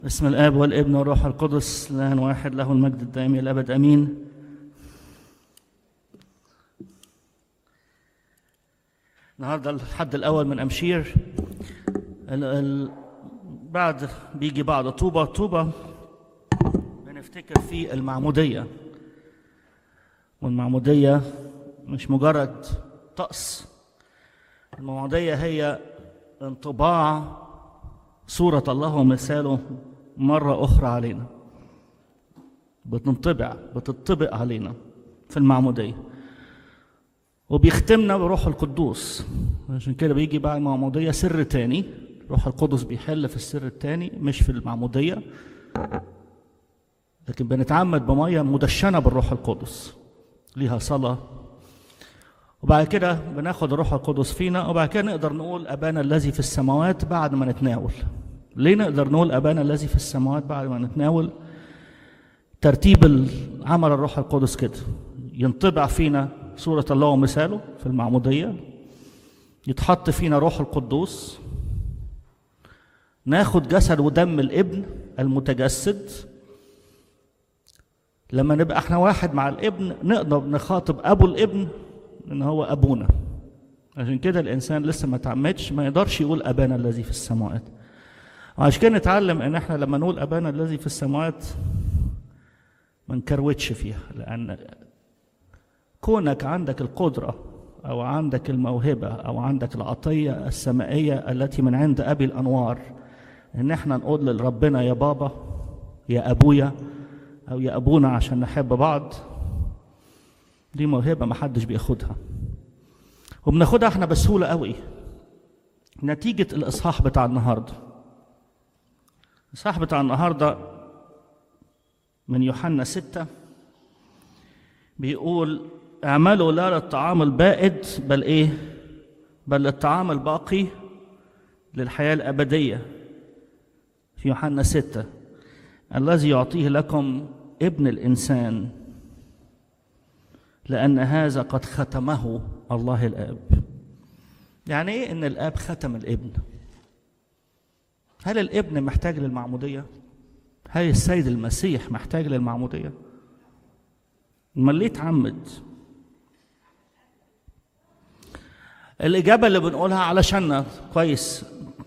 بسم الاب والابن والروح القدس الان واحد له المجد الدائم الى الابد امين النهارده الحد الاول من امشير ال ال بعد بيجي بعد طوبه طوبه بنفتكر في المعموديه والمعموديه مش مجرد طقس المعموديه هي انطباع صورة الله ومثاله مرة أخرى علينا بتنطبع بتطبق علينا في المعمودية وبيختمنا بروح القدوس عشان كده بيجي بعد المعمودية سر تاني روح القدس بيحل في السر التاني مش في المعمودية لكن بنتعمد بمية مدشنة بالروح القدس ليها صلاة وبعد كده بناخد الروح القدس فينا وبعد كده نقدر نقول أبانا الذي في السماوات بعد ما نتناول ليه نقدر نقول أبانا الذي في السماوات بعد ما نتناول ترتيب عمل الروح القدس كده ينطبع فينا صورة الله ومثاله في المعمودية يتحط فينا روح القدوس ناخد جسد ودم الابن المتجسد لما نبقى احنا واحد مع الابن نقدر نخاطب ابو الابن ان هو ابونا عشان كده الانسان لسه ما تعمدش ما يقدرش يقول ابانا الذي في السماوات وعشان كده نتعلم ان احنا لما نقول ابانا الذي في السماوات ما نكروتش فيها لان كونك عندك القدره او عندك الموهبه او عندك العطيه السمائيه التي من عند ابي الانوار ان احنا نقول لربنا يا بابا يا ابويا او يا ابونا عشان نحب بعض دي موهبه ما حدش بياخدها وبناخدها احنا بسهوله قوي نتيجه الاصحاح بتاع النهارده الاصحاح بتاع النهارده من يوحنا ستة بيقول اعملوا لا للطعام البائد بل ايه بل للطعام الباقي للحياة الأبدية في يوحنا ستة الذي يعطيه لكم ابن الإنسان لأن هذا قد ختمه الله الآب يعني إيه إن الآب ختم الابن هل الابن محتاج للمعمودية هل السيد المسيح محتاج للمعمودية امال ليه اتعمد الإجابة اللي بنقولها علشان كويس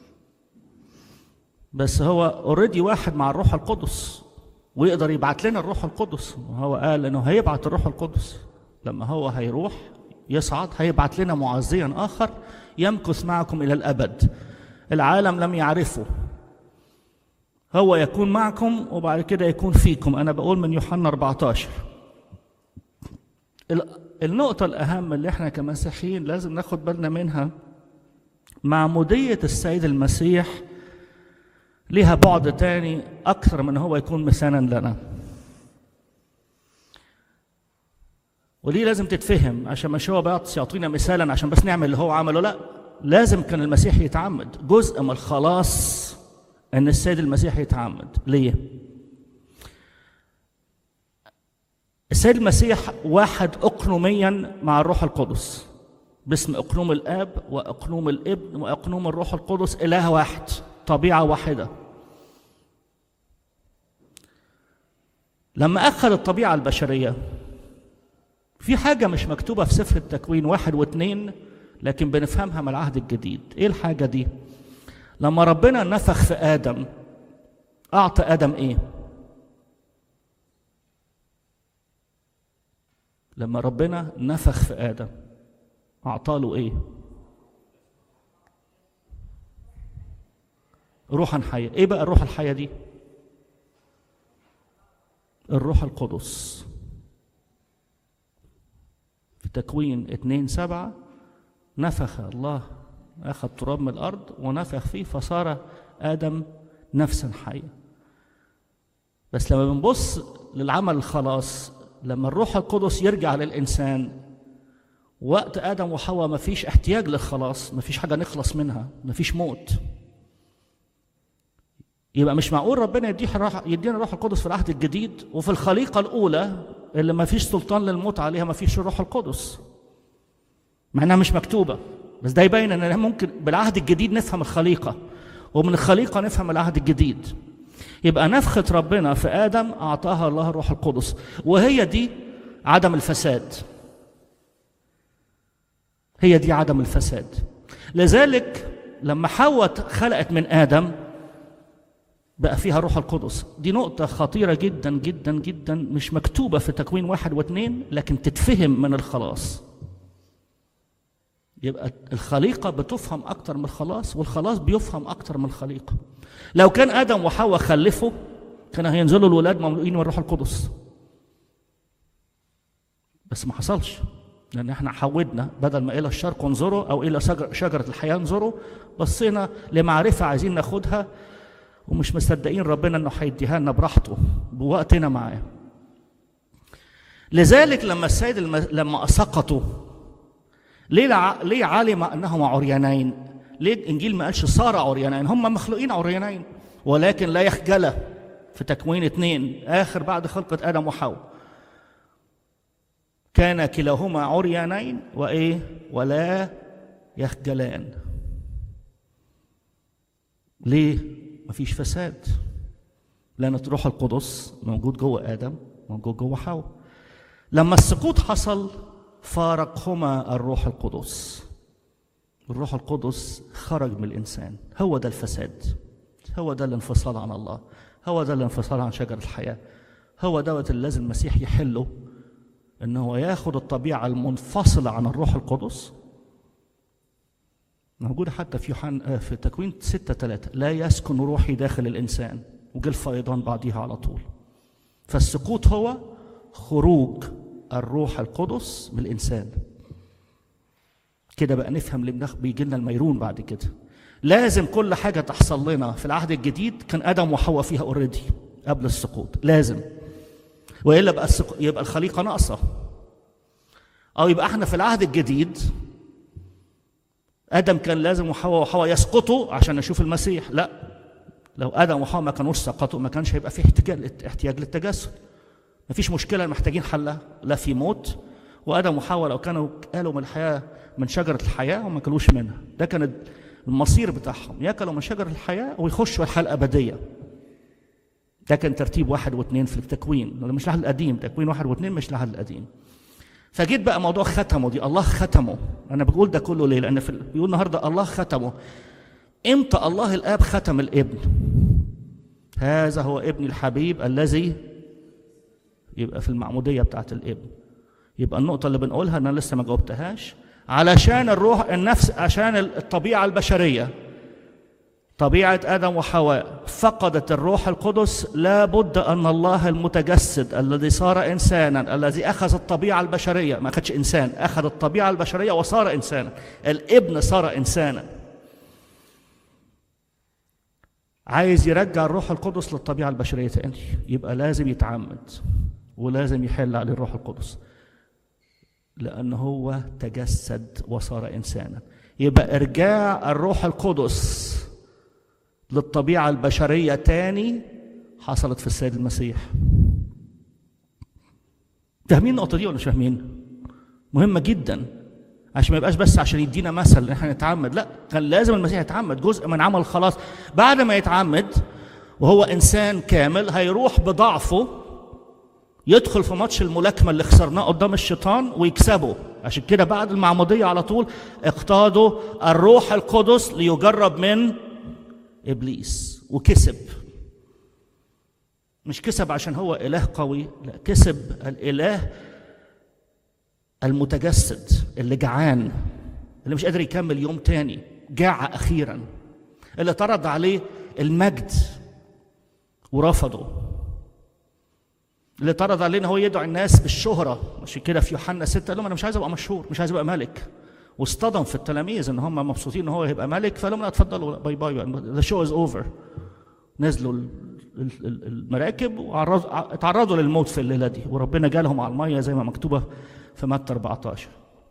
بس هو اوريدي واحد مع الروح القدس ويقدر يبعت لنا الروح القدس وهو قال انه هيبعت الروح القدس لما هو هيروح يصعد هيبعت لنا معزيا اخر يمكث معكم الى الابد العالم لم يعرفه هو يكون معكم وبعد كده يكون فيكم انا بقول من يوحنا 14 النقطة الأهم اللي احنا كمسيحيين لازم ناخد بالنا منها معمودية السيد المسيح ليها بعد تاني أكثر من هو يكون مثالا لنا ودي لازم تتفهم عشان مش هو بس يعطينا مثالا عشان بس نعمل اللي هو عمله لا لازم كان المسيح يتعمد جزء من الخلاص ان السيد المسيح يتعمد ليه السيد المسيح واحد اقنوميا مع الروح القدس باسم اقنوم الاب واقنوم الابن واقنوم الروح القدس اله واحد طبيعه واحده لما اخذ الطبيعه البشريه في حاجة مش مكتوبة في سفر التكوين واحد واثنين لكن بنفهمها من العهد الجديد ايه الحاجة دي لما ربنا نفخ في آدم أعطى آدم ايه لما ربنا نفخ في آدم أعطاله ايه روحا حية ايه بقى الروح الحية دي الروح القدس في تكوين اتنين سبعة نفخ الله أخذ تراب من الأرض ونفخ فيه فصار آدم نفسا حية بس لما بنبص للعمل الخلاص لما الروح القدس يرجع للإنسان وقت آدم وحواء ما فيش احتياج للخلاص ما فيش حاجة نخلص منها ما فيش موت يبقى مش معقول ربنا يديه يدينا الروح القدس في العهد الجديد وفي الخليقة الأولى اللي ما فيش سلطان للموت عليها ما فيش الروح القدس مع انها مش مكتوبة بس ده يبين ان ممكن بالعهد الجديد نفهم الخليقة ومن الخليقة نفهم العهد الجديد يبقى نفخة ربنا في آدم أعطاها الله الروح القدس وهي دي عدم الفساد هي دي عدم الفساد لذلك لما حواء خلقت من آدم بقى فيها روح القدس دي نقطة خطيرة جدا جدا جدا مش مكتوبة في تكوين واحد واثنين لكن تتفهم من الخلاص يبقى الخليقة بتفهم أكتر من الخلاص والخلاص بيفهم أكتر من الخليقة لو كان آدم وحواء خلفوا كان هينزلوا الولاد مملوئين من الروح القدس بس ما حصلش لأن احنا حودنا بدل ما إلى الشرق انظروا أو إلى شجرة الحياة انظروا بصينا لمعرفة عايزين ناخدها ومش مصدقين ربنا انه هيديها لنا براحته بوقتنا معاه لذلك لما السيد الم... لما سقطوا ليه لع... ليه علم انهما عريانين ليه الانجيل ما قالش صار عريانين هم مخلوقين عريانين ولكن لا يخجل في تكوين اثنين اخر بعد خلقه ادم وحواء كان كلاهما عريانين وايه ولا يخجلان ليه مفيش فساد لأن الروح القدس موجود جوه آدم موجود جوه حواء لما السقوط حصل فارقهما الروح القدس الروح القدس خرج من الإنسان هو ده الفساد هو ده الانفصال عن الله هو ده الانفصال عن شجرة الحياة هو دوت اللي لازم المسيح يحله ان هو ياخد الطبيعة المنفصلة عن الروح القدس موجودة حتى في يوحنا في تكوين ستة ثلاثة لا يسكن روحي داخل الإنسان وجه الفيضان بعديها على طول فالسقوط هو خروج الروح القدس من الإنسان كده بقى نفهم ليه بيجي لنا الميرون بعد كده لازم كل حاجة تحصل لنا في العهد الجديد كان آدم وحواء فيها اوريدي قبل السقوط لازم والا بقى السق... يبقى الخليقه ناقصه او يبقى احنا في العهد الجديد ادم كان لازم وحواء وحواء يسقطوا عشان نشوف المسيح لا لو ادم وحواء ما كانوش سقطوا ما كانش هيبقى في احتياج احتياج للتجسد ما فيش مشكله محتاجين حلها لا في موت وادم وحواء لو كانوا قالوا من الحياه من شجره الحياه وما كلوش منها ده كان المصير بتاعهم ياكلوا من شجره الحياه ويخشوا الحياه الابديه ده كان ترتيب واحد واثنين في التكوين مش العهد القديم تكوين واحد واثنين مش العهد القديم فجيت بقى موضوع ختمه دي الله ختمه انا بقول ده كله ليه لان في بيقول النهارده الله ختمه امتى الله الاب ختم الابن هذا هو ابن الحبيب الذي يبقى في المعموديه بتاعت الابن يبقى النقطه اللي بنقولها انا لسه ما جاوبتهاش علشان الروح النفس عشان الطبيعه البشريه طبيعة آدم وحواء فقدت الروح القدس لابد أن الله المتجسد الذي صار إنسانا الذي أخذ الطبيعة البشرية ما أخذش إنسان أخذ الطبيعة البشرية وصار إنسانا الابن صار إنسانا عايز يرجع الروح القدس للطبيعة البشرية تاني يبقى لازم يتعمد ولازم يحل عليه الروح القدس لأن هو تجسد وصار إنسانا يبقى إرجاع الروح القدس للطبيعة البشرية تاني حصلت في السيد المسيح فاهمين النقطة دي ولا مش فاهمين؟ مهمة جدا عشان ما يبقاش بس عشان يدينا مثل ان احنا نتعمد لا كان لازم المسيح يتعمد جزء من عمل الخلاص بعد ما يتعمد وهو انسان كامل هيروح بضعفه يدخل في ماتش الملاكمه اللي خسرناه قدام الشيطان ويكسبه عشان كده بعد المعموديه على طول اقتادوا الروح القدس ليجرب من ابليس وكسب مش كسب عشان هو اله قوي لا كسب الاله المتجسد اللي جعان اللي مش قادر يكمل يوم تاني جاع اخيرا اللي طرد عليه المجد ورفضه اللي طرد عليه ان هو يدعو الناس بالشهره عشان كده في يوحنا 6 قال لهم انا مش عايز ابقى مشهور مش عايز ابقى ملك واصطدم في التلاميذ ان هم مبسوطين ان هو هيبقى ملك فقال لهم لا اتفضلوا باي باي ذا شو از اوفر نزلوا المراكب واتعرضوا للموت في الليله دي وربنا جالهم على الميه زي ما مكتوبه في متى 14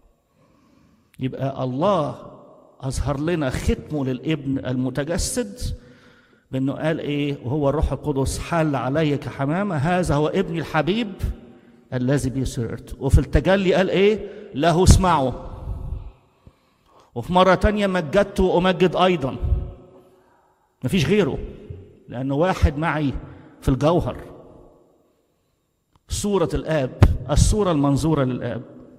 يبقى الله اظهر لنا ختمه للابن المتجسد بانه قال ايه وهو الروح القدس حل علي كحمامه هذا هو ابني الحبيب الذي به سررت وفي التجلي قال ايه له اسمعوا وفي مرة تانية مجدت وأمجد أيضا مفيش غيره لأنه واحد معي في الجوهر صورة الآب الصورة المنظورة للآب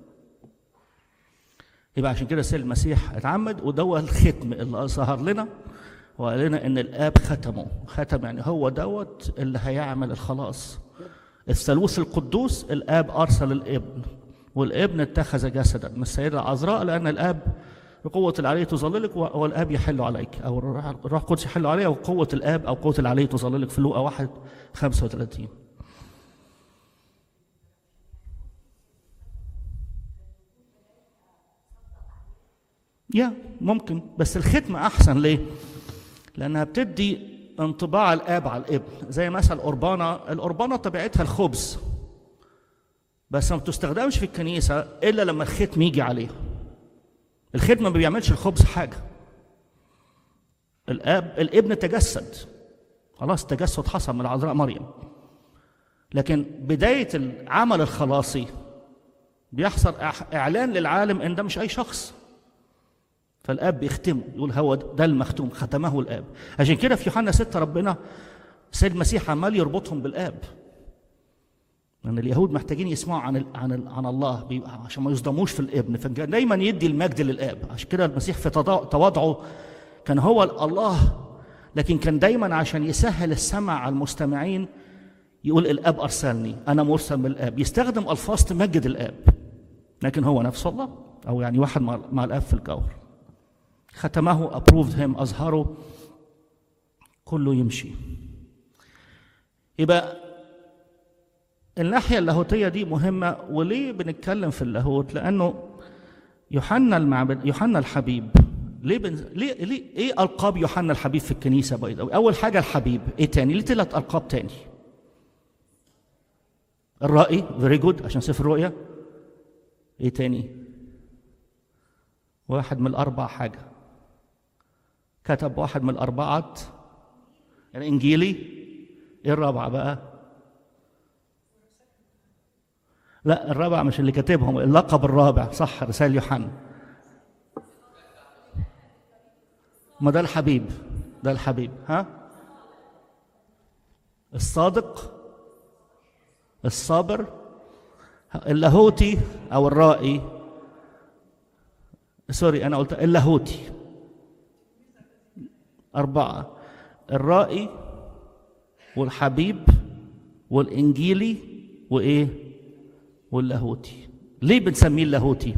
يبقى عشان كده السيد المسيح اتعمد ودوه الختم اللي ظهر لنا وقال لنا ان الاب ختمه ختم يعني هو دوت اللي هيعمل الخلاص الثالوث القدوس الاب ارسل الابن والابن اتخذ جسدا من السيده العذراء لان الاب بقوة العلي تظللك والاب يحل عليك او الروح القدس يحل عليك او قوة الاب او قوة العلي تظللك في لوقا 1 35 يا ممكن بس الختمة أحسن ليه؟ لأنها بتدي انطباع الآب على الابن زي مثلا القربانة القربانة طبيعتها الخبز بس ما بتستخدمش في الكنيسة إلا لما الختم يجي عليها الختم ما بيعملش الخبز حاجة الآب الابن تجسد خلاص التجسد حصل من العذراء مريم لكن بداية العمل الخلاصي بيحصل إعلان للعالم إن ده مش أي شخص فالاب بيختمه يقول هو ده المختوم ختمه الاب عشان كده في يوحنا 6 ربنا السيد المسيح عمال يربطهم بالاب لان اليهود محتاجين يسمعوا عن ال عن ال عن الله عشان ما يصدموش في الابن فكان دايما يدي المجد للاب عشان كده المسيح في تواضعه كان هو الله لكن كان دايما عشان يسهل السمع على المستمعين يقول الاب ارسلني انا مرسل من الاب يستخدم الفاظ تمجد الاب لكن هو نفس الله او يعني واحد مع, مع الاب في الجوهر ختمه approved him أظهره كله يمشي يبقى الناحية اللاهوتية دي مهمة وليه بنتكلم في اللاهوت؟ لأنه يوحنا المعبد يوحنا الحبيب ليه بن... ليه ليه ايه القاب يوحنا الحبيب في الكنيسه بيضاء؟ اول حاجه الحبيب، ايه تاني؟ ليه ثلاث القاب تاني؟ الرائي فيري جود عشان سفر الرؤيا ايه تاني؟ واحد من الاربع حاجه كتب واحد من الأربعة الإنجيلي إيه الرابعة بقى؟ لا الرابعة مش اللي كاتبهم اللقب الرابع صح رسائل يوحنا ما ده الحبيب ده الحبيب ها الصادق الصابر اللاهوتي او الرائي سوري انا قلت اللاهوتي أربعة الرائي والحبيب والإنجيلي وإيه؟ واللاهوتي ليه بنسميه اللاهوتي؟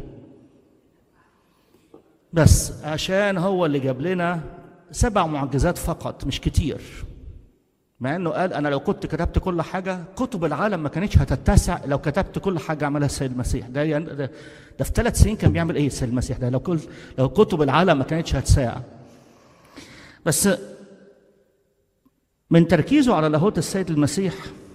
بس عشان هو اللي جاب لنا سبع معجزات فقط مش كتير مع انه قال انا لو كنت كتبت كل حاجه كتب العالم ما كانتش هتتسع لو كتبت كل حاجه عملها السيد المسيح ده يعني ده, ده في ثلاث سنين كان بيعمل ايه السيد المسيح ده لو كل لو كتب العالم ما كانتش هتساع بس من تركيزه على لاهوت السيد المسيح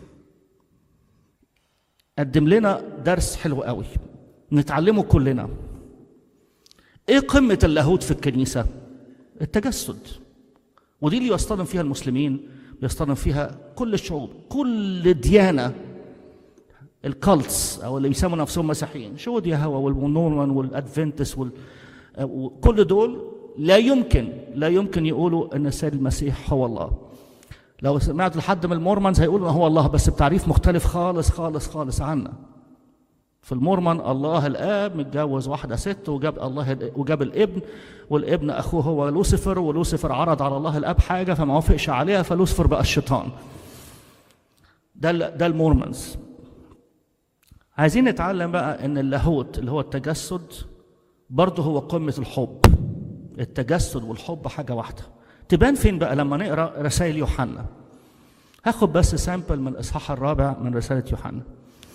قدم لنا درس حلو قوي نتعلمه كلنا ايه قمة اللاهوت في الكنيسة؟ التجسد ودي اللي يصطدم فيها المسلمين بيصطدم فيها كل الشعوب كل ديانة الكالتس او اللي بيسموا نفسهم مسيحيين شهود يهوى والنورمان والادفنتس وال... وكل دول لا يمكن لا يمكن يقولوا ان السيد المسيح هو الله لو سمعت لحد من المورمانز هيقولوا هو الله بس بتعريف مختلف خالص خالص خالص عنا في المورمان الله الاب متجوز واحده ست وجاب الله وجاب الابن والابن اخوه هو لوسيفر ولوسيفر عرض على الله الاب حاجه فما وافقش عليها فلوسيفر بقى الشيطان ده ده المورمانز عايزين نتعلم بقى ان اللاهوت اللي هو التجسد برضه هو قمه الحب التجسد والحب حاجه واحده تبان فين بقى لما نقرا رسائل يوحنا هاخد بس سامبل من الاصحاح الرابع من رساله يوحنا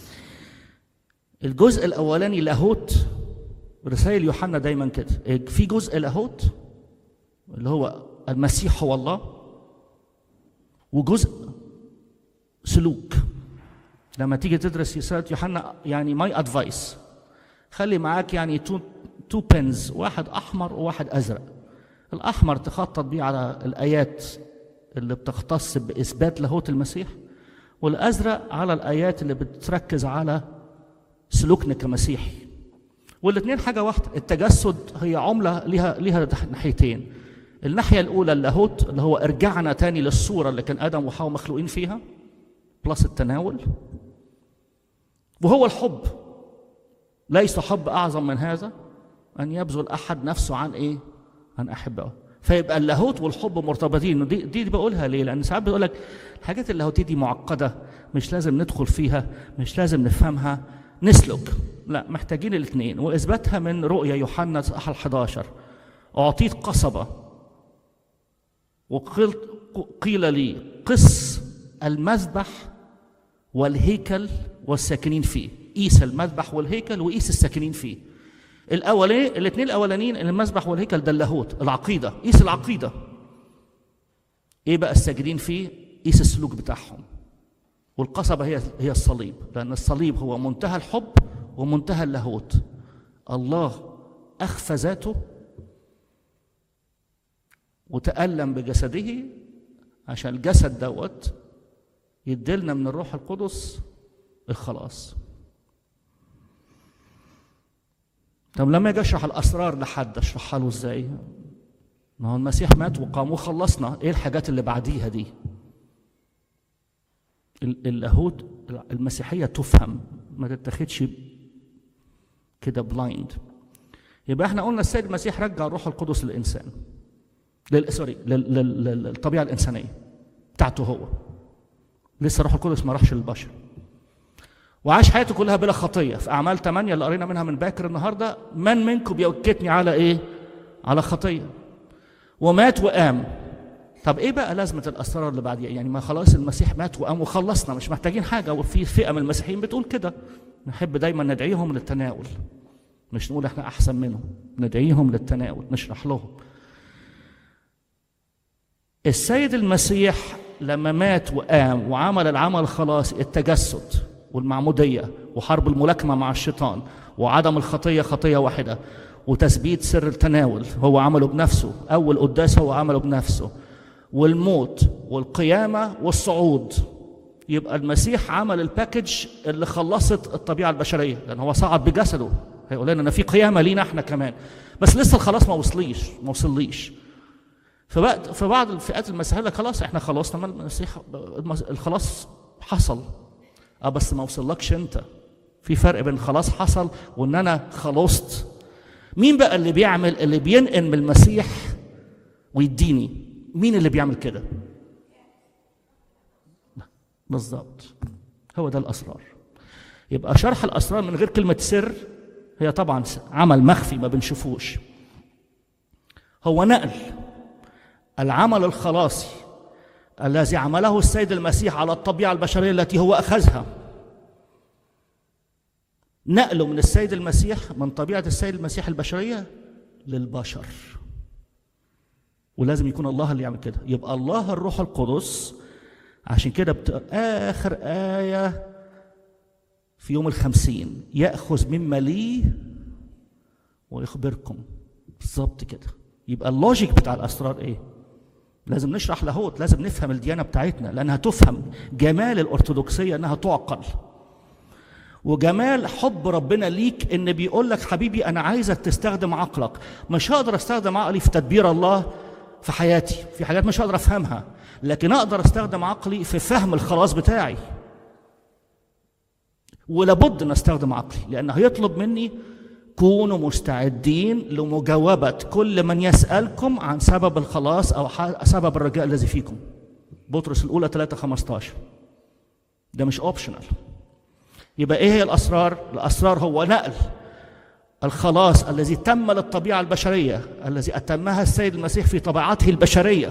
الجزء الاولاني لاهوت رسائل يوحنا دايما كده في جزء لاهوت اللي هو المسيح هو الله وجزء سلوك لما تيجي تدرس رساله يوحنا يعني ماي ادفايس خلي معاك يعني تو تو بنز واحد احمر وواحد ازرق الاحمر تخطط بيه على الايات اللي بتختص باثبات لاهوت المسيح والازرق على الايات اللي بتركز على سلوكنا كمسيحي والاثنين حاجه واحده التجسد هي عمله ليها ليها ناحيتين الناحيه الاولى اللاهوت اللي هو ارجعنا تاني للصوره اللي كان ادم وحواء مخلوقين فيها بلس التناول وهو الحب ليس حب اعظم من هذا ان يبذل احد نفسه عن ايه عن احبائه فيبقى اللاهوت والحب مرتبطين دي دي بقولها ليه لان ساعات بيقول لك الحاجات اللاهوتيه دي معقده مش لازم ندخل فيها مش لازم نفهمها نسلك لا محتاجين الاثنين واثباتها من رؤيا يوحنا اصحاح 11 اعطيت قصبه وقيل قيل لي قس المذبح والهيكل والساكنين فيه قيس المذبح والهيكل وقيس الساكنين فيه الاولين الاثنين الاولانيين المذبح والهيكل ده اللاهوت العقيده قيس العقيده ايه بقى الساجدين فيه قيس السلوك بتاعهم والقصبه هي هي الصليب لان الصليب هو منتهى الحب ومنتهى اللاهوت الله اخفى ذاته وتألم بجسده عشان الجسد دوت يديلنا من الروح القدس الخلاص طب لما اجي اشرح الاسرار لحد اشرحها له ازاي؟ ما هو المسيح مات وقام وخلصنا، ايه الحاجات اللي بعديها دي؟ اللاهوت المسيحيه تفهم ما تتاخدش كده بلايند. يبقى احنا قلنا السيد المسيح رجع الروح القدس للانسان. لل سوري للطبيعه الانسانيه بتاعته هو. لسه الروح القدس ما راحش للبشر. وعاش حياته كلها بلا خطيه في اعمال 8 اللي قرينا منها من باكر النهارده من منكم بيوكتني على ايه؟ على خطيه ومات وقام طب ايه بقى لازمه الاسرار اللي بعديها؟ يعني ما خلاص المسيح مات وقام وخلصنا مش محتاجين حاجه وفي فئه من المسيحيين بتقول كده نحب دايما ندعيهم للتناول مش نقول احنا احسن منهم ندعيهم للتناول نشرح لهم السيد المسيح لما مات وقام وعمل العمل الخلاصي التجسد والمعمودية وحرب الملاكمة مع الشيطان وعدم الخطية خطية واحدة وتثبيت سر التناول هو عمله بنفسه أول قداس هو عمله بنفسه والموت والقيامة والصعود يبقى المسيح عمل الباكج اللي خلصت الطبيعة البشرية لأن هو صعد بجسده هيقول لنا إن في قيامة لينا إحنا كمان بس لسه الخلاص ما وصليش ما وصليش فبقى في بعض الفئات المسيحية خلاص إحنا خلصنا المسيح الخلاص حصل اه بس ما وصلكش انت في فرق بين خلاص حصل وان انا خلصت مين بقى اللي بيعمل اللي بينقل من المسيح ويديني مين اللي بيعمل كده بالظبط هو ده الاسرار يبقى شرح الاسرار من غير كلمه سر هي طبعا عمل مخفي ما بنشوفوش هو نقل العمل الخلاصي الذي عمله السيد المسيح على الطبيعة البشرية التي هو أخذها نقله من السيد المسيح من طبيعة السيد المسيح البشرية للبشر ولازم يكون الله اللي يعمل كده يبقى الله الروح القدس عشان كده بت... آخر آية في يوم الخمسين يأخذ مما لي ويخبركم بالظبط كده يبقى اللوجيك بتاع الأسرار إيه؟ لازم نشرح لاهوت لازم نفهم الديانه بتاعتنا لانها تفهم جمال الارثوذكسيه انها تعقل وجمال حب ربنا ليك ان بيقول لك حبيبي انا عايزك تستخدم عقلك مش هقدر استخدم عقلي في تدبير الله في حياتي في حاجات مش هقدر افهمها لكن اقدر استخدم عقلي في فهم الخلاص بتاعي ولابد ان استخدم عقلي لان هيطلب مني كونوا مستعدين لمجاوبة كل من يسألكم عن سبب الخلاص أو سبب الرجاء الذي فيكم بطرس الأولى 3 15 ده مش اوبشنال يبقى ايه هي الاسرار الاسرار هو نقل الخلاص الذي تم للطبيعه البشريه الذي اتمها السيد المسيح في طبيعته البشريه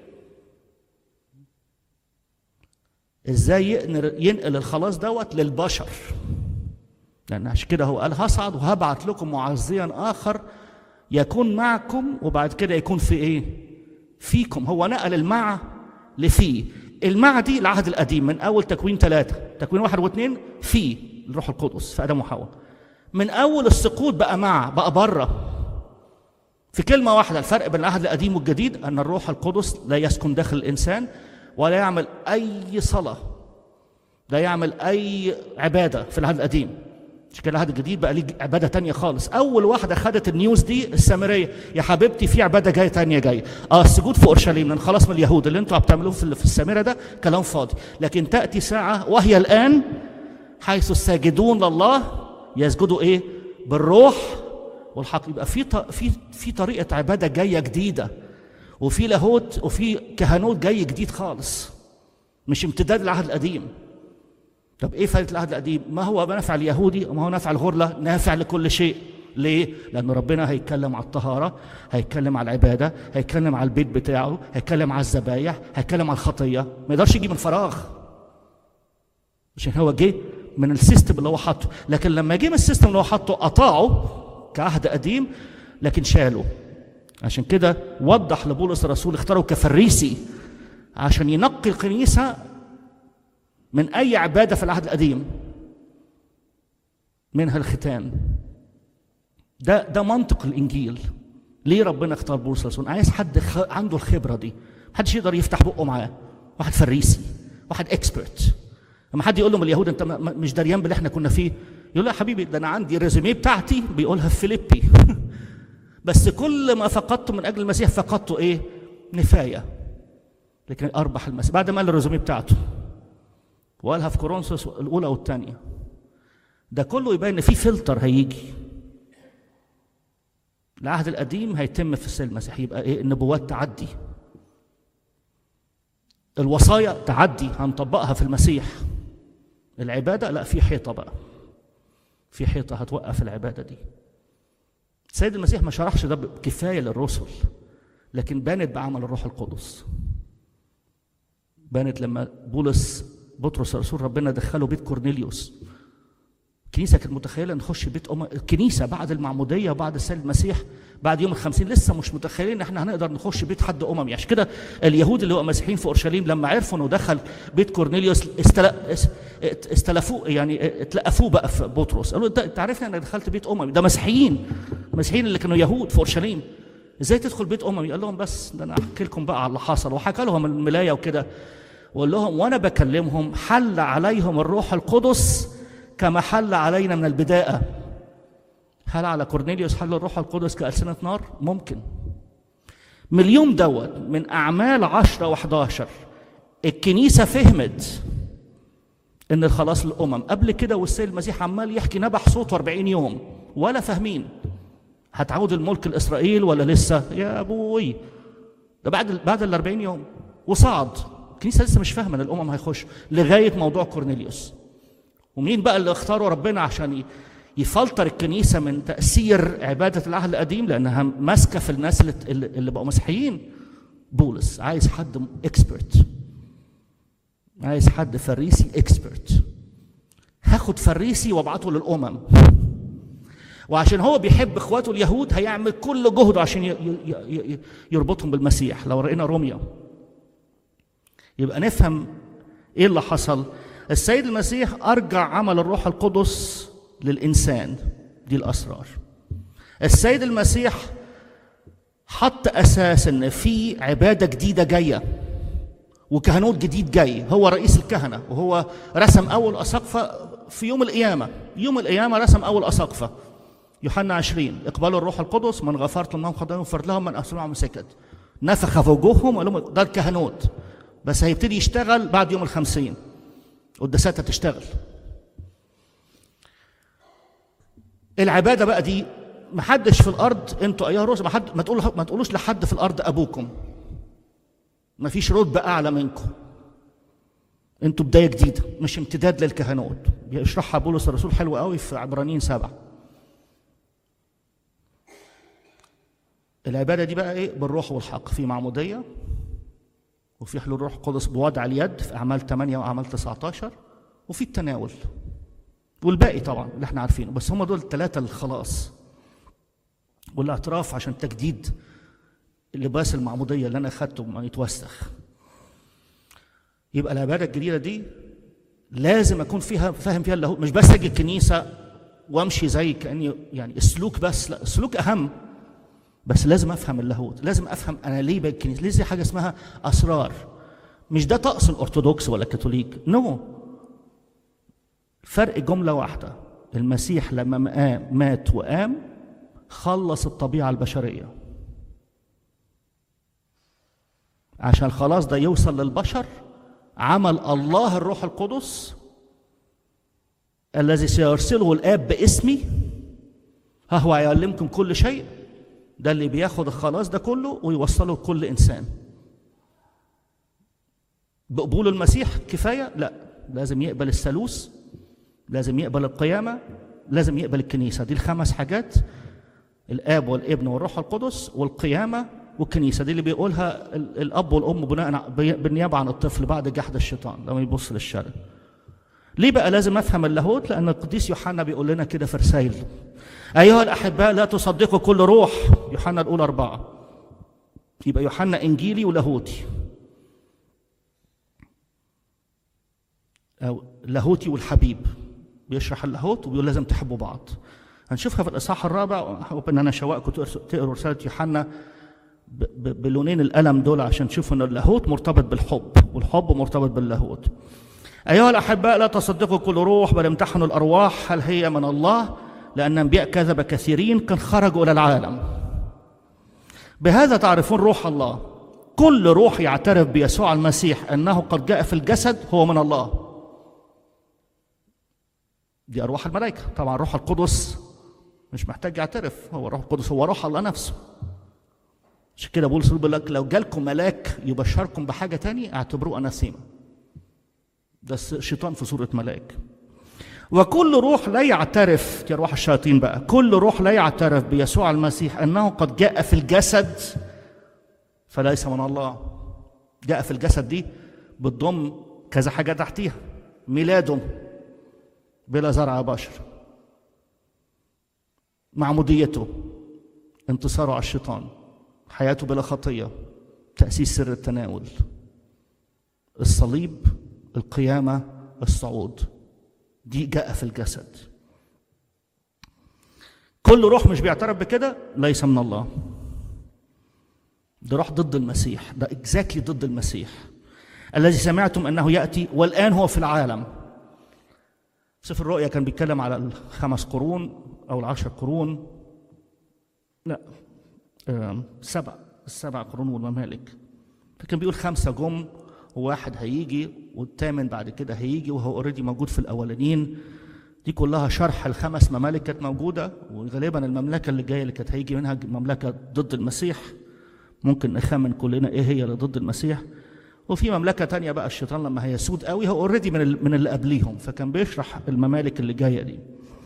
ازاي ينقل الخلاص دوت للبشر لان عشان كده هو قال هصعد وهبعت لكم معزيا اخر يكون معكم وبعد كده يكون في ايه فيكم هو نقل المع لفيه المع دي العهد القديم من اول تكوين ثلاثة تكوين واحد واثنين في الروح القدس في ادم وحواء من اول السقوط بقى مع بقى بره في كلمة واحدة الفرق بين العهد القديم والجديد أن الروح القدس لا يسكن داخل الإنسان ولا يعمل أي صلاة لا يعمل أي عبادة في العهد القديم مش كده العهد الجديد بقى ليه عباده تانية خالص اول واحده خدت النيوز دي السامريه يا حبيبتي في عباده جايه تانية جايه اه السجود في اورشليم لان خلاص من اليهود اللي انتوا بتعملوه في في السامره ده كلام فاضي لكن تاتي ساعه وهي الان حيث الساجدون لله يسجدوا ايه بالروح والحق يبقى في ط- في في طريقه عباده جايه جديده وفي لاهوت وفي كهنوت جاي جديد خالص مش امتداد العهد القديم طب ايه فائده العهد القديم؟ ما هو نافع اليهودي وما هو نافع الغرله نافع لكل شيء. ليه؟ لأن ربنا هيتكلم على الطهارة، هيتكلم على العبادة، هيتكلم على البيت بتاعه، هيتكلم على الذبايح، هيتكلم على الخطية، ما يقدرش يجي من فراغ. عشان هو جه من السيستم اللي هو حاطه، لكن لما جه من السيستم اللي هو حاطه قطعه كعهد قديم لكن شاله. عشان كده وضح لبولس الرسول اختاره كفريسي عشان ينقي الكنيسة من أي عبادة في العهد القديم منها الختان ده ده منطق الإنجيل ليه ربنا اختار بولس الرسول عايز حد خ... عنده الخبرة دي محدش يقدر يفتح بقه معاه واحد فريسي واحد اكسبرت لما حد يقول لهم اليهود انت ما- ما- مش دريان باللي احنا كنا فيه يقول له يا حبيبي ده انا عندي ريزوميه بتاعتي بيقولها في فيليبي بس كل ما فقدته من اجل المسيح فقدته ايه نفايه لكن اربح المسيح بعد ما قال الريزوميه بتاعته وقالها في كورنثوس الاولى والثانيه ده كله يبين ان في فلتر هيجي العهد القديم هيتم في السيد المسيح يبقى ايه النبوات تعدي الوصايا تعدي هنطبقها في المسيح العباده لا في حيطه بقى في حيطه هتوقف العباده دي السيد المسيح ما شرحش ده كفايه للرسل لكن بانت بعمل الروح القدس بانت لما بولس بطرس رسول ربنا دخله بيت كورنيليوس الكنيسه كانت متخيله نخش بيت أم... الكنيسه بعد المعموديه وبعد السيد المسيح بعد يوم الخمسين لسه مش متخيلين ان احنا هنقدر نخش بيت حد اممي عشان كده اليهود اللي هو مسيحيين في اورشليم لما عرفوا انه دخل بيت كورنيليوس استل... اس- استلفوه يعني اتلقفوه بقى في بطرس قالوا انت انت عارفني انك دخلت بيت اممي ده مسيحيين مسيحيين اللي كانوا يهود في اورشليم ازاي تدخل بيت اممي قال لهم بس ده انا احكي لكم بقى على اللي حصل وحكى لهم الملايه وكده وقال لهم وانا بكلمهم حل عليهم الروح القدس كما حل علينا من البدايه هل على كورنيليوس حل الروح القدس كألسنة نار؟ ممكن من اليوم دوت من أعمال عشرة و11 الكنيسة فهمت إن الخلاص للأمم قبل كده والسيد المسيح عمال يحكي نبح صوته 40 يوم ولا فاهمين هتعود الملك لإسرائيل ولا لسه يا أبوي ده بعد بعد ال 40 يوم وصعد الكنيسة لسه مش فاهمة إن الأمم هيخش لغاية موضوع كورنيليوس ومين بقى اللي اختاروا ربنا عشان ي- يفلتر الكنيسة من تأثير عبادة العهد القديم لأنها ماسكة في الناس اللي, اللي بقوا مسيحيين بولس عايز حد اكسبرت عايز حد فريسي اكسبرت هاخد فريسي وابعته للأمم وعشان هو بيحب اخواته اليهود هيعمل كل جهده عشان ي- ي- ي- يربطهم بالمسيح لو رأينا روميا يبقى نفهم ايه اللي حصل السيد المسيح ارجع عمل الروح القدس للانسان دي الاسرار السيد المسيح حط اساس ان في عباده جديده جايه وكهنوت جديد جاي هو رئيس الكهنه وهو رسم اول اساقفه في يوم القيامه يوم القيامه رسم اول اساقفه يوحنا 20 اقبلوا الروح القدس من غفرت لهم خطاياهم غفرت لهم من اسمعهم مسكت نفخ في وجوههم وقال لهم ده الكهنوت بس هيبتدي يشتغل بعد يوم الخمسين قداسات هتشتغل العباده بقى دي ما حدش في الارض انتوا ايها الرسل ما حد ما تقولوا ما تقولوش لحد في الارض ابوكم ما فيش رتبه اعلى منكم انتوا بدايه جديده مش امتداد للكهنوت بيشرحها بولس الرسول حلو قوي في عبرانيين سبعه العباده دي بقى ايه بالروح والحق في معموديه وفي حلول الروح القدس بوضع اليد في اعمال 8 واعمال 19 وفي التناول والباقي طبعا اللي احنا عارفينه بس هم دول الثلاثه الخلاص والاعتراف عشان تجديد لباس المعموديه اللي انا اخدته ما يتوسخ يبقى العباده الجديده دي لازم اكون فيها فاهم فيها اللاهوت مش بس اجي الكنيسه وامشي زي كاني يعني السلوك بس لا السلوك اهم بس لازم افهم اللاهوت لازم افهم انا ليه باجي الكنيسه ليه زي حاجه اسمها اسرار مش ده طقس الارثوذكس ولا الكاثوليك نو no. فرق جمله واحده المسيح لما مقام- مات وقام خلص الطبيعة البشرية عشان الخلاص ده يوصل للبشر عمل الله الروح القدس الذي سيرسله الآب باسمي ها هو يعلمكم كل شيء ده اللي بياخد الخلاص ده كله ويوصله لكل إنسان بقبول المسيح كفاية؟ لا لازم يقبل الثالوث لازم يقبل القيامة لازم يقبل الكنيسة دي الخمس حاجات الآب والابن والروح القدس والقيامة والكنيسة دي اللي بيقولها ال- الأب والأم بناء ع- بي- بالنيابة عن الطفل بعد جحد الشيطان لما يبص للشرق ليه بقى لازم أفهم اللاهوت لأن القديس يوحنا بيقول لنا كده في رسائل أيها الأحباء لا تصدقوا كل روح يوحنا الأولى أربعة يبقى يوحنا إنجيلي ولاهوتي أو لاهوتي والحبيب بيشرح اللاهوت وبيقول لازم تحبوا بعض هنشوفها في الإصحاح الرابع أحب إن أنا أشوقكم تقروا- تقروا رسالة يوحنا ب- ب- بلونين القلم دول عشان تشوفوا إن اللاهوت مرتبط بالحب والحب مرتبط باللاهوت أيها الأحباء لا تصدقوا كل روح بل امتحنوا الأرواح هل هي من الله لأن أنبياء كذب كثيرين قد خرجوا إلى العالم بهذا تعرفون روح الله كل روح يعترف بيسوع المسيح أنه قد جاء في الجسد هو من الله دي أرواح الملائكة طبعا روح القدس مش محتاج يعترف هو روح القدس هو روح الله نفسه عشان كده بولس بيقول لك لو جالكم ملاك يبشركم بحاجة تانية اعتبروه أناسيما ده الشيطان في صورة ملاك وكل روح لا يعترف دي أرواح الشياطين بقى كل روح لا يعترف بيسوع المسيح أنه قد جاء في الجسد فليس من الله جاء في الجسد دي بتضم كذا حاجة تحتيها ميلاده بلا زرع بشر معموديته انتصاره على الشيطان حياته بلا خطية تأسيس سر التناول الصليب القيامة الصعود دي جاء في الجسد كل روح مش بيعترف بكده ليس من الله ده روح ضد المسيح ده اكزاكتلي ضد المسيح الذي سمعتم انه ياتي والان هو في العالم سفر الرؤيا كان بيتكلم على الخمس قرون او العشر قرون لا آم، سبع السبع قرون والممالك فكان بيقول خمسه جم وواحد هيجي والثامن بعد كده هيجي وهو اوريدي موجود في الاولانيين دي كلها شرح الخمس ممالك كانت موجوده وغالبا المملكه اللي جايه اللي كانت هيجي منها مملكه ضد المسيح ممكن نخمن كلنا ايه هي اللي ضد المسيح وفي مملكه تانية بقى الشيطان لما هيسود قوي هو اوريدي من ال- من اللي قبليهم فكان بيشرح الممالك اللي جايه دي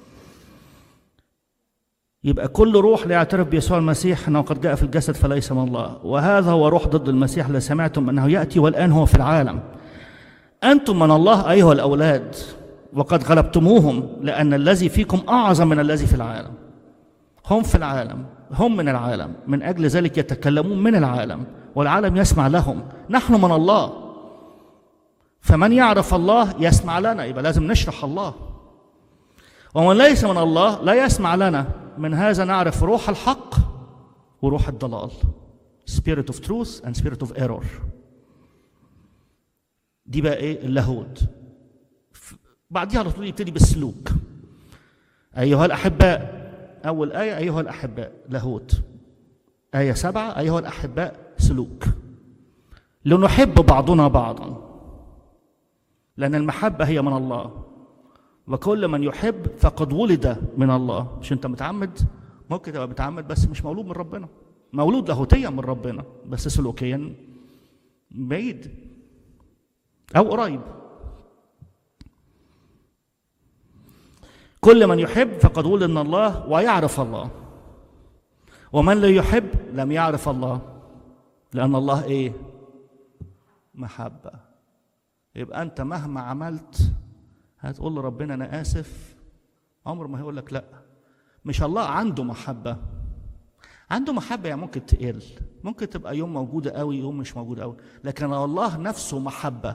يبقى كل روح لا يعترف بيسوع المسيح انه قد جاء في الجسد فليس من الله وهذا هو روح ضد المسيح الذي سمعتم انه ياتي والان هو في العالم انتم من الله ايها الاولاد وقد غلبتموهم لان الذي فيكم اعظم من الذي في العالم هم في العالم هم من العالم من اجل ذلك يتكلمون من العالم والعالم يسمع لهم نحن من الله فمن يعرف الله يسمع لنا يبقى لازم نشرح الله ومن ليس من الله لا يسمع لنا من هذا نعرف روح الحق وروح الضلال spirit of truth and spirit of error دي بقى ايه اللاهوت ف- بعديها على طول يبتدي بالسلوك ايها الاحباء اول ايه ايها الاحباء لاهوت ايه سبعه ايها الاحباء سلوك لنحب بعضنا بعضا لان المحبه هي من الله وكل من يحب فقد ولد من الله مش انت متعمد ممكن تبقى متعمد بس مش مولود من ربنا مولود لاهوتيا من ربنا بس سلوكيا بعيد او قريب كل من يحب فقد ولد من الله ويعرف الله ومن لا يحب لم يعرف الله لان الله ايه محبه يبقى انت مهما عملت هتقول لربنا انا اسف عمر ما هيقول لك لا مش الله عنده محبه عنده محبه يعني ممكن تقل ممكن تبقى يوم موجوده قوي يوم مش موجوده قوي لكن الله نفسه محبه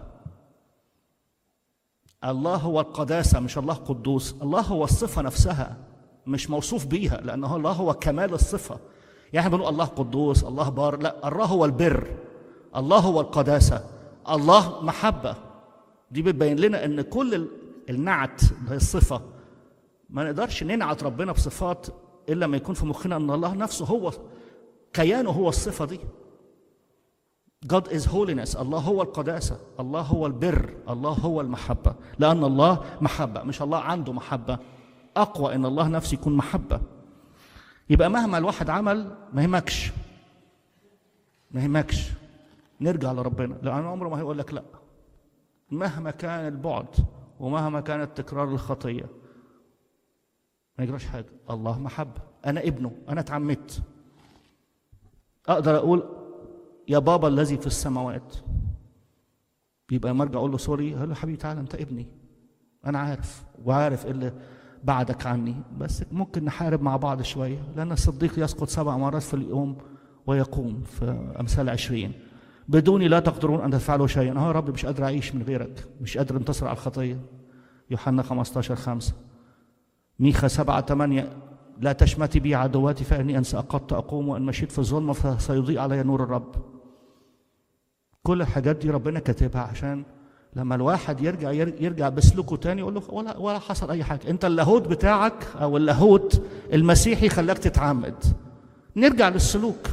الله هو القداسه مش الله قدوس الله هو الصفه نفسها مش موصوف بيها لانه الله هو كمال الصفه يعني بنقول الله قدوس الله بار لا الله هو البر الله هو القداسه الله محبه دي بتبين لنا ان كل ال- النعت اللي هي الصفه ما نقدرش ننعت ربنا بصفات الا ما يكون في مخنا ان الله نفسه هو كيانه هو الصفه دي God is holiness الله هو القداسة الله هو البر الله هو المحبة لأن الله محبة مش الله عنده محبة أقوى إن الله نفسه يكون محبة يبقى مهما الواحد عمل ما يهمكش ما يهمكش نرجع لربنا لأن عمره ما هيقول لك لا مهما كان البعد ومهما كانت تكرار الخطية ما يجراش حاجة الله محبة أنا ابنه أنا اتعمدت أقدر أقول يا بابا الذي في السماوات يبقى لما ارجع اقول له سوري قال له حبيبي تعالى انت ابني انا عارف وعارف ايه اللي بعدك عني بس ممكن نحارب مع بعض شويه لان الصديق يسقط سبع مرات في اليوم ويقوم في امثال عشرين بدوني لا تقدرون ان تفعلوا شيئا اه يا رب مش قادر اعيش من غيرك مش قادر انتصر على الخطيه يوحنا 15 5 ميخا 7 8 لا تشمتي بي عدواتي فاني ان سقطت اقوم وان مشيت في الظلمه فسيضيء علي نور الرب كل الحاجات دي ربنا كاتبها عشان لما الواحد يرجع يرجع بسلوكه تاني يقول له ولا ولا حصل اي حاجه انت اللاهوت بتاعك او اللاهوت المسيحي خلاك تتعمد نرجع للسلوك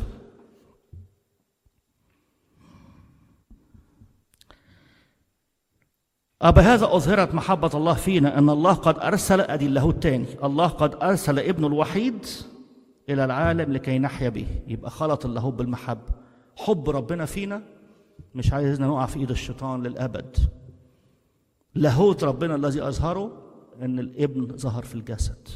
بهذا أظهرت محبة الله فينا أن الله قد أرسل أدي اللاهوت تاني الله قد أرسل ابنه الوحيد إلى العالم لكي نحيا به يبقى خلط اللاهوت بالمحبة حب ربنا فينا مش عايزنا نقع في ايد الشيطان للابد لاهوت ربنا الذي اظهره ان الابن ظهر في الجسد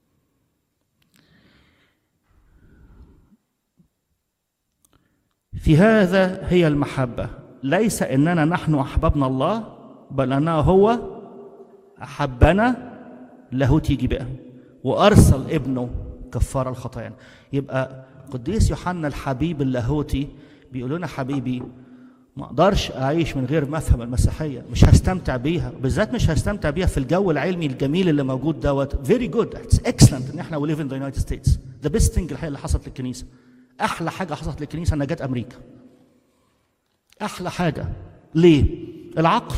في هذا هي المحبه ليس اننا نحن احببنا الله بل انه هو احبنا لاهوت يجي بقى وارسل ابنه كفار الخطايا يبقى قديس يوحنا الحبيب اللاهوتي بيقول لنا حبيبي ما اقدرش اعيش من غير ما افهم المسيحيه مش هستمتع بيها بالذات مش هستمتع بيها في الجو العلمي الجميل اللي موجود دوت فيري جود اتس اكسلنت ان احنا وي ليف ان ذا يونايتد ستيتس ذا بيست ثينج الحقيقه اللي حصلت للكنيسه احلى حاجه حصلت للكنيسه انها جت امريكا احلى حاجه ليه العقل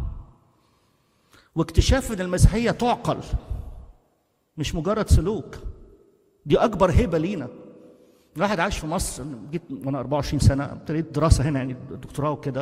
واكتشاف ان المسيحيه تعقل مش مجرد سلوك دي اكبر هبه لينا الواحد عايش في مصر جيت وانا 24 سنه ابتديت دراسه هنا يعني دكتوراه وكده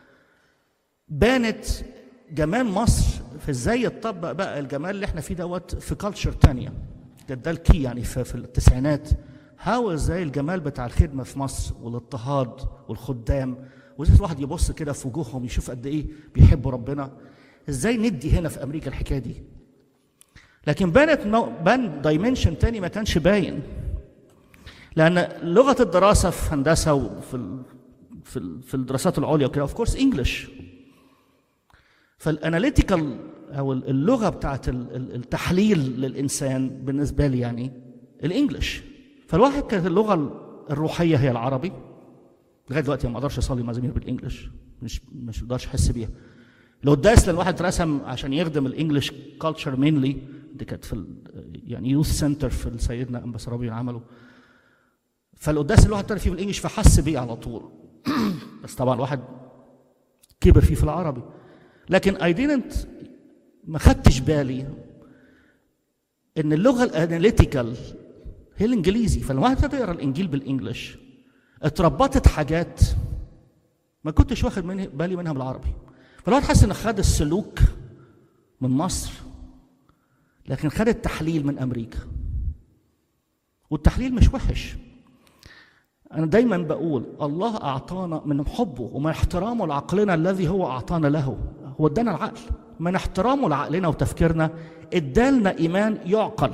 بانت جمال مصر في ازاي يتطبق بقى الجمال اللي احنا فيه دوت في كلتشر تانية ده ده الكي يعني في, في التسعينات هاو ازاي الجمال بتاع الخدمه في مصر والاضطهاد والخدام وازاي الواحد يبص كده في وجوههم يشوف قد ايه بيحبوا ربنا ازاي ندي هنا في امريكا الحكايه دي لكن بانت بان دايمنشن تاني ما كانش باين لان لغه الدراسه في هندسه وفي ال في ال في الدراسات العليا وكده اوف كورس انجلش فالاناليتيكال او اللغه بتاعت التحليل للانسان بالنسبه لي يعني الانجليش فالواحد كانت اللغه الروحيه هي العربي لغايه دلوقتي ما اقدرش اصلي مزامير بالانجلش مش مش اقدرش احس بيها القداس لان الواحد رسم عشان يخدم الانجليش كلتشر مينلي دي كانت في يعني يوث سنتر في سيدنا انبا سرابي عمله فالقداس الواحد ابتدى فيه بالانجلش فحس بيه على طول بس طبعا الواحد كبر فيه في العربي لكن اي didn't ما خدتش بالي ان اللغه الاناليتيكال هي الانجليزي فالواحد ابتدى يقرا الانجيل بالانجلش اتربطت حاجات ما كنتش واخد مني بالي منها بالعربي فالواحد حس ان خد السلوك من مصر لكن خد التحليل من امريكا والتحليل مش وحش أنا دايما بقول الله أعطانا من حبه ومن احترامه لعقلنا الذي هو أعطانا له هو ادانا العقل من احترامه لعقلنا وتفكيرنا ادالنا إيمان يعقل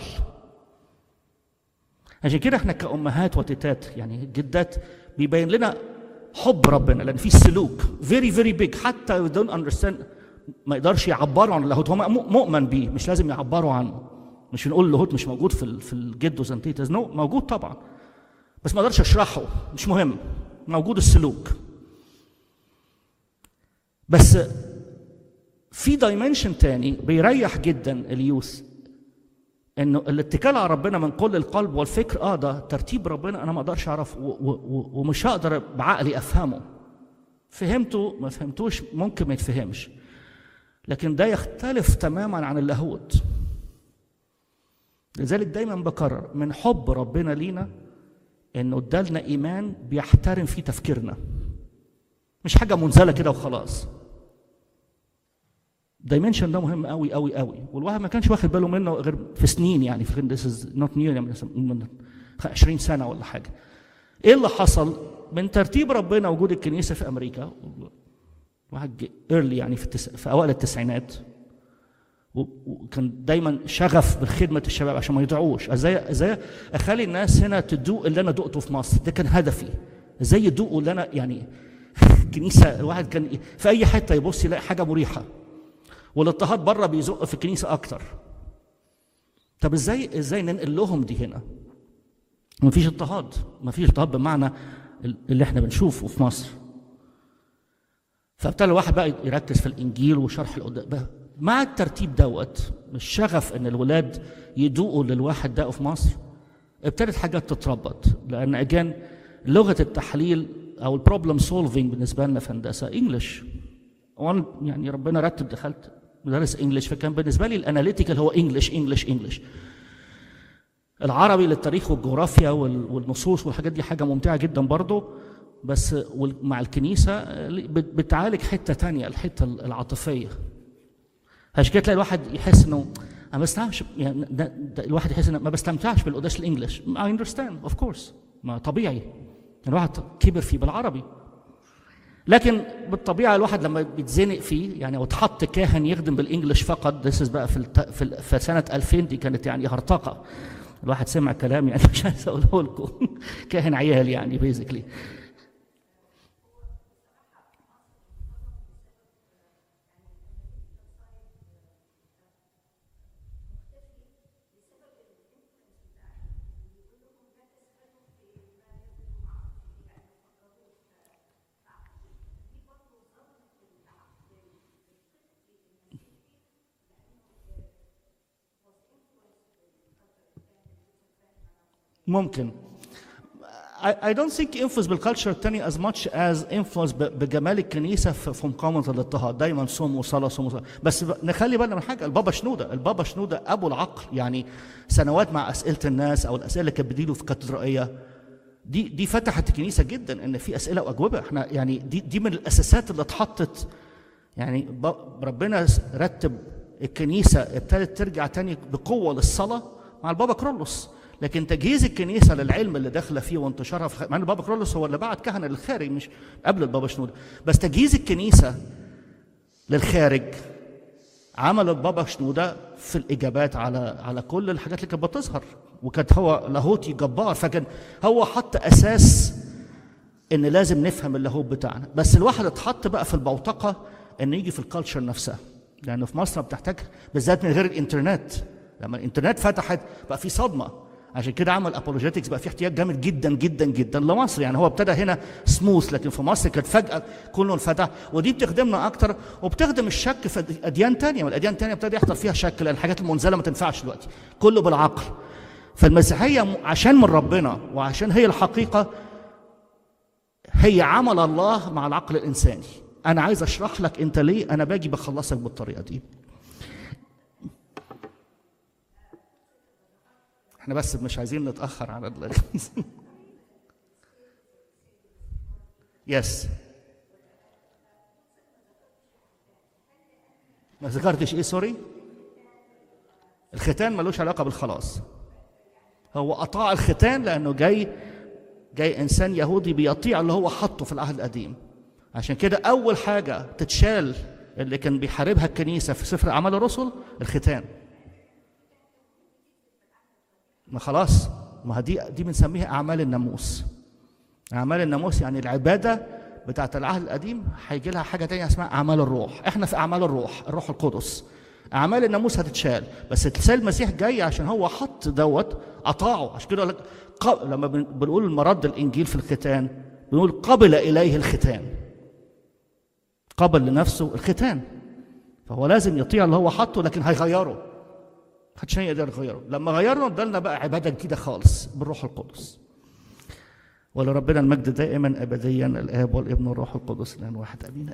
عشان كده احنا كأمهات وتيتات يعني جدات بيبين لنا حب ربنا لأن في سلوك فيري فيري بيج حتى دون اندرستاند ما يقدرش يعبروا عن اللاهوت هو مؤمن بيه مش لازم يعبروا عنه مش نقول اللاهوت مش موجود في في الجد وزنتيتس نو موجود طبعا بس ما اقدرش اشرحه مش مهم موجود السلوك بس في دايمنشن تاني بيريح جدا اليوث انه الاتكال على ربنا من كل القلب والفكر اه ده ترتيب ربنا انا ما اقدرش اعرف ومش هقدر بعقلي افهمه فهمته ما فهمتوش ممكن ما يتفهمش لكن ده يختلف تماما عن اللاهوت لذلك دايما بكرر من حب ربنا لينا انه ادالنا ايمان بيحترم فيه تفكيرنا مش حاجه منزله كده وخلاص دايمنشن ده مهم قوي قوي قوي والواحد ما كانش واخد باله منه غير في سنين يعني في ذس از نوت نيو يعني من 20 سنه ولا حاجه ايه اللي حصل من ترتيب ربنا وجود الكنيسه في امريكا واحد ايرلي يعني في, التس... في اوائل التسعينات وكان دايما شغف بخدمه الشباب عشان ما يضيعوش ازاي ازاي اخلي الناس هنا تدوق اللي انا دقته في مصر ده كان هدفي ازاي يدوقوا اللي انا يعني كنيسه الواحد كان في اي حته يبص يلاقي حاجه مريحه والاضطهاد بره بيزق في الكنيسه اكتر طب ازاي ازاي ننقل لهم دي هنا مفيش اضطهاد مفيش اضطهاد بمعنى اللي احنا بنشوفه في مصر فابتدى الواحد بقى يركز في الانجيل وشرح القدام مع الترتيب دوت الشغف ان الولاد يدوقوا للواحد ده في مصر ابتدت حاجات تتربط لان اجان لغه التحليل او البروبلم سولفينج بالنسبه لنا في هندسه انجلش وانا يعني ربنا رتب دخلت مدرس انجلش فكان بالنسبه لي الاناليتيكال هو انجلش انجلش انجلش العربي للتاريخ والجغرافيا والنصوص والحاجات دي حاجه ممتعه جدا برضه بس مع الكنيسه بتعالج حته تانية الحته العاطفيه عشان كده تلاقي الواحد يحس انه انا ما بستمتعش يعني ده ده الواحد يحس انه ما بستمتعش بالقداس الانجليش I understand of course ما طبيعي الواحد كبر فيه بالعربي لكن بالطبيعه الواحد لما بيتزنق فيه يعني واتحط كاهن يخدم بالانجلش فقط ذس بقى في الت... في, ال... في سنه 2000 دي كانت يعني هرطقه الواحد سمع كلام يعني مش عايز اقوله لكم كاهن عيال يعني بيزيكلي ممكن I, I don't think influence بالكالتشر الثاني as much as influence بجمال الكنيسه في مقاومه الاضطهاد دايما صوم وصلاه صوم وصلاه بس نخلي بالنا من حاجه البابا شنوده البابا شنوده ابو العقل يعني سنوات مع اسئله الناس او الاسئله اللي كانت بتجيله في الكاتدرائيه دي دي فتحت الكنيسه جدا ان في اسئله واجوبه احنا يعني دي دي من الاساسات اللي اتحطت يعني ربنا رتب الكنيسه ابتدت ترجع تاني بقوه للصلاه مع البابا كرولوس لكن تجهيز الكنيسه للعلم اللي داخله فيه وانتشارها في مع ان البابا كرولوس هو اللي بعت كهنه للخارج مش قبل البابا شنوده بس تجهيز الكنيسه للخارج عمل البابا شنوده في الاجابات على على كل الحاجات اللي كانت بتظهر وكانت هو لاهوتي جبار فكان هو حط اساس ان لازم نفهم اللاهوت بتاعنا بس الواحد اتحط بقى في البوتقه ان يجي في الكالتشر نفسها لان في مصر بتحتاج بالذات من غير الانترنت لما الانترنت فتحت بقى في صدمه عشان كده عمل ابولوجيتكس بقى في احتياج جامد جدا جدا جدا لمصر يعني هو ابتدى هنا سموث لكن في مصر كانت فجاه كله انفتح ودي بتخدمنا اكتر وبتخدم الشك في اديان تانية والاديان التانية ابتدى يحصل فيها شك لان الحاجات المنزله ما تنفعش دلوقتي كله بالعقل فالمسيحيه عشان من ربنا وعشان هي الحقيقه هي عمل الله مع العقل الانساني انا عايز اشرح لك انت ليه انا باجي بخلصك بالطريقه دي احنا بس مش عايزين نتاخر على ال يس ما ذكرتش ايه سوري الختان ملوش علاقه بالخلاص هو اطاع الختان لانه جاي جاي انسان يهودي بيطيع اللي هو حطه في العهد القديم عشان كده اول حاجه تتشال اللي كان بيحاربها الكنيسه في سفر اعمال الرسل الختان ما خلاص ما دي دي بنسميها اعمال الناموس اعمال الناموس يعني العباده بتاعت العهد القديم هيجي لها حاجه تانية اسمها اعمال الروح احنا في اعمال الروح الروح القدس اعمال الناموس هتتشال بس تمثال المسيح جاي عشان هو حط دوت اطاعه عشان كده لك لما بنقول المرد الانجيل في الختان بنقول قبل اليه الختان قبل لنفسه الختان فهو لازم يطيع اللي هو حطه لكن هيغيره محدش يقدر يغيره لما غيرنا ادالنا بقى عباده جديده خالص بالروح القدس ولربنا المجد دائما ابديا الاب والابن والروح القدس الان واحد امين